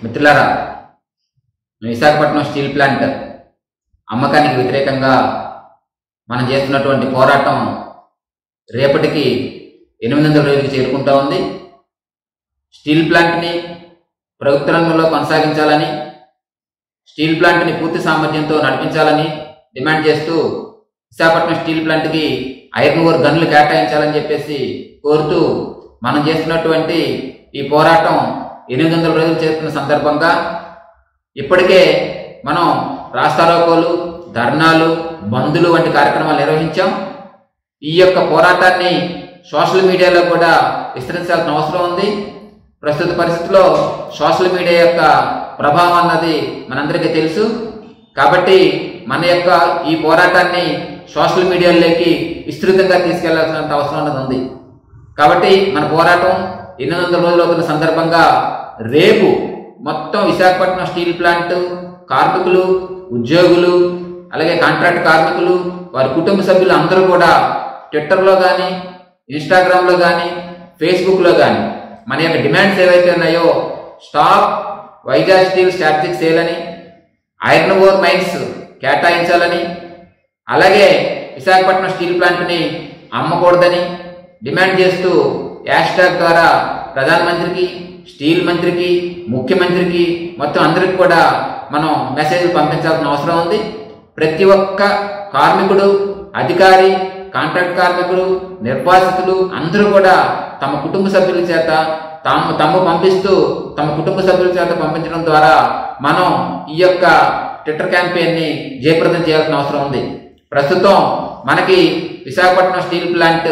మిత్రులారా Visakhapatnam steel plant అమ్మకానికి వ్యతిరేకంగా మనం చేస్తున్నటువంటి పోరాటం రేపటికి ఎనిమిది వందల రోజులకు చేరుకుంటా ఉంది స్టీల్ ప్లాంట్ని ప్రభుత్వ రంగంలో కొనసాగించాలని స్టీల్ ప్లాంట్ని పూర్తి సామర్థ్యంతో నడిపించాలని డిమాండ్ చేస్తూ విశాఖపట్నం స్టీల్ ప్లాంట్కి ఐరన్ ఓర్ గన్లు కేటాయించాలని చెప్పేసి కోరుతూ మనం చేస్తున్నటువంటి ఈ పోరాటం ఎనిమిది వందల రోజులు చేస్తున్న సందర్భంగా ఇప్పటికే మనం రాస్తారోకోలు ధర్నాలు బంధులు వంటి కార్యక్రమాలు నిర్వహించాం ఈ యొక్క పోరాటాన్ని సోషల్ మీడియాలో కూడా విస్తరించాల్సిన అవసరం ఉంది ప్రస్తుత పరిస్థితిలో సోషల్ మీడియా యొక్క ప్రభావం అన్నది మనందరికీ తెలుసు కాబట్టి మన యొక్క ఈ పోరాటాన్ని సోషల్ మీడియాలోకి విస్తృతంగా తీసుకెళ్లాల్సినంత అవసరం అన్నది ఉంది కాబట్టి మన పోరాటం ఎనిమిది వందల రోజులు అవుతున్న సందర్భంగా రేపు మొత్తం విశాఖపట్నం స్టీల్ ప్లాంట్ కార్మికులు ఉద్యోగులు అలాగే కాంట్రాక్ట్ కార్మికులు వారి కుటుంబ సభ్యులు అందరూ కూడా ట్విట్టర్లో కానీ ఇన్స్టాగ్రామ్లో కానీ ఫేస్బుక్లో కానీ మన యొక్క డిమాండ్స్ ఏవైతే ఉన్నాయో stop Vizag steel strategic sale అని ఐరన్ ఓర్ మైన్స్ కేటాయించాలని అలాగే విశాఖపట్నం స్టీల్ ప్లాంట్ని అమ్మకూడదని డిమాండ్ చేస్తూ యాష్ ట్యాగ్ ద్వారా ప్రధానమంత్రికి స్టీల్ మంత్రికి ముఖ్యమంత్రికి మొత్తం అందరికి కూడా మనం మెసేజ్ పంపించాల్సిన అవసరం ఉంది ప్రతి ఒక్క కార్మికుడు అధికారి కాంట్రాక్ట్ కార్మికుడు నిర్వాసితులు అందరూ కూడా తమ కుటుంబ సభ్యుల చేత తాము తమ పంపిస్తూ తమ కుటుంబ సభ్యుల చేత పంపించడం ద్వారా మనం ఈ యొక్క ట్విట్టర్ క్యాంపెయిన్ని జయప్రదం చేయాల్సిన అవసరం ఉంది ప్రస్తుతం మనకి విశాఖపట్నం స్టీల్ ప్లాంట్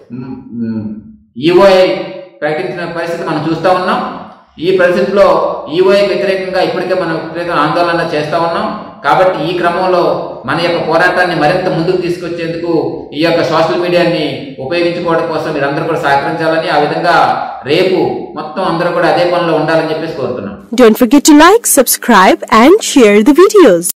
ఈఓఐ ప్రకటించిన పరిస్థితి మనం చూస్తూ ఉన్నాం ఈ పరిస్థితిలో ఈఓఐ వ్యతిరేకంగా ఇప్పటికే మనం వ్యతిరేక ఆందోళన చేస్తూ ఉన్నాం కాబట్టి ఈ క్రమంలో మన యొక్క పోరాటాన్ని మరింత ముందుకు తీసుకొచ్చేందుకు ఈ యొక్క సోషల్ మీడియాని ఉపయోగించుకోవడం కోసం మీరందరూ కూడా సహకరించాలని ఆ విధంగా రేపు మొత్తం అందరూ కూడా అదే పనిలో ఉండాలని చెప్పేసి కోరుతున్నాం Don't forget to like, subscribe and share the videos.